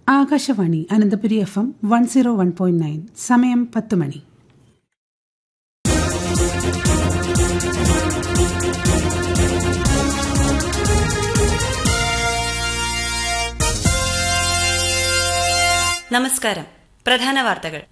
Akashvani Ananthapuri F M one zero one point nine സമയം പത്ത് മണി നമസ്കാരം പ്രധാന വാർത്തകൾ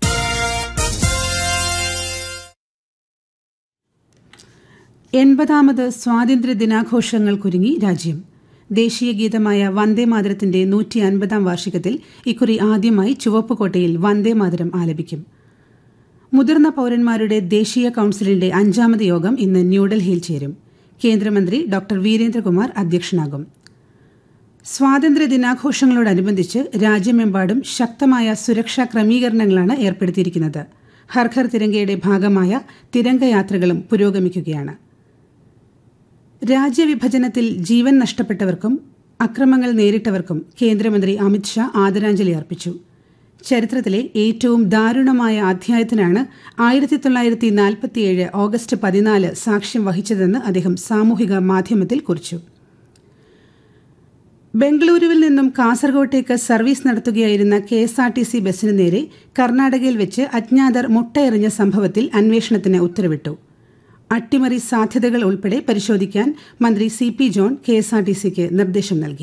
എൺപതാമത് സ്വാതന്ത്ര്യ ദിനാഘോഷങ്ങൾക്കൊരുങ്ങി രാജ്യം ദേശീയ ഗീതമായ വന്ദേമാതരത്തിന്റെ നൂറ്റി അൻപതാം വാർഷികത്തിൽ ഇക്കുറി ആദ്യമായി ചുവപ്പുകോട്ടയിൽ വന്ദേമാതരം ആലപിക്കും മുതിർന്ന പൌരന്മാരുടെ ദേശീയ കൌൺസിലിന്റെ അഞ്ചാമത് യോഗം ഇന്ന് ന്യൂഡൽഹിയിൽ ചേരും കേന്ദ്രമന്ത്രി ഡോക്ടർ വീരേന്ദ്രകുമാർ അധ്യക്ഷനാകും സ്വാതന്ത്ര്യ ദിനാഘോഷങ്ങളോടനുബന്ധിച്ച് രാജ്യമെമ്പാടും ശക്തമായ സുരക്ഷാ ക്രമീകരണങ്ങളാണ് ഏർപ്പെടുത്തിയിരിക്കുന്നത് ഹർഘർ തിരങ്കയുടെ ഭാഗമായ തിരങ്കയാത്രകളും പുരോഗമിക്കുകയാണ് രാജ്യവിഭജനത്തിൽ ജീവൻ നഷ്ടപ്പെട്ടവർക്കും അക്രമങ്ങൾ നേരിട്ടവർക്കും കേന്ദ്രമന്ത്രി അമിത്ഷാ ആദരാഞ്ജലി അർപ്പിച്ചു ചരിത്രത്തിലെ ഏറ്റവും ദാരുണമായ അധ്യായത്തിനാണ് ആയിരത്തി തൊള്ളായിരത്തി നാൽപ്പത്തിയേഴ് ഓഗസ്റ്റ് പതിനാല് സാക്ഷ്യം വഹിച്ചതെന്ന് അദ്ദേഹം സാമൂഹിക മാധ്യമത്തിൽ കുറിച്ചു ബംഗളൂരുവിൽ നിന്നും കാസർഗോട്ടേക്ക് സർവീസ് നടത്തുകയായിരുന്ന K S R T C ബസിന് നേരെ കർണാടകയിൽ വെച്ച് അജ്ഞാതർ മുട്ടയെറിഞ്ഞ സംഭവത്തിൽ അന്വേഷണത്തിന് ഉത്തരവിട്ടു അട്ടിമറി സാധ്യതകൾ ഉൾപ്പെടെ പരിശോധിക്കാൻ മന്ത്രി C P John K S R T സിക്ക് നിർദ്ദേശം നൽകി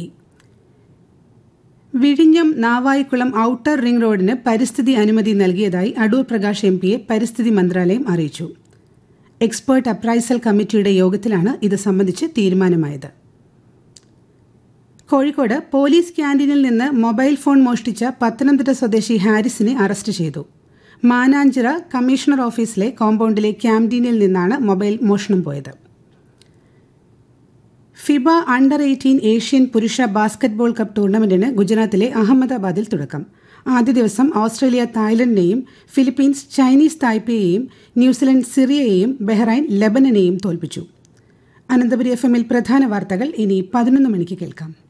വിഴിഞ്ഞം നാവായിക്കുളം ഔട്ടർ റിംഗ് റോഡിന് പരിസ്ഥിതി അനുമതി നൽകിയതായി അടൂർ പ്രകാശ് എം പിയെ പരിസ്ഥിതി മന്ത്രാലയം അറിയിച്ചു എക്സ്പേർട്ട് അപ്രൈസൽ കമ്മിറ്റിയുടെ യോഗത്തിലാണ് ഇത് സംബന്ധിച്ച് തീരുമാനമായത് കോഴിക്കോട് പോലീസ് ക്യാന്റീനിൽ നിന്ന് മൊബൈൽ ഫോൺ മോഷ്ടിച്ച പത്തനംതിട്ട സ്വദേശി ഹാരിസിനെ അറസ്റ്റ് ചെയ്തു മാനാഞ്ചിറ കമ്മീഷണർ ഓഫീസിലെ കോമ്പൗണ്ടിലെ ക്യാന്റീനിൽ നിന്നാണ് മൊബൈൽ മോഷണം പോയത് ഫിബ അണ്ടർ എയ്റ്റീൻ ഏഷ്യൻ പുരുഷ ബാസ്കറ്റ്ബോൾ കപ്പ് ടൂർണമെന്റിന് ഗുജറാത്തിലെ അഹമ്മദാബാദിൽ തുടക്കം ആദ്യ ദിവസം ഓസ്ട്രേലിയ തായ്ലൻഡിനെയും ഫിലിപ്പീൻസ് ചൈനീസ് തായ്പേയെയും ന്യൂസിലൻഡ് സിറിയയെയും ബഹ്റൈൻ ലബനനെയും തോൽപ്പിച്ചു അനന്തപുരി എഫ് എമ്മിൽ പ്രധാന വാർത്തകൾ ഇനി പതിനൊന്ന് മണിക്ക് കേൾക്കാം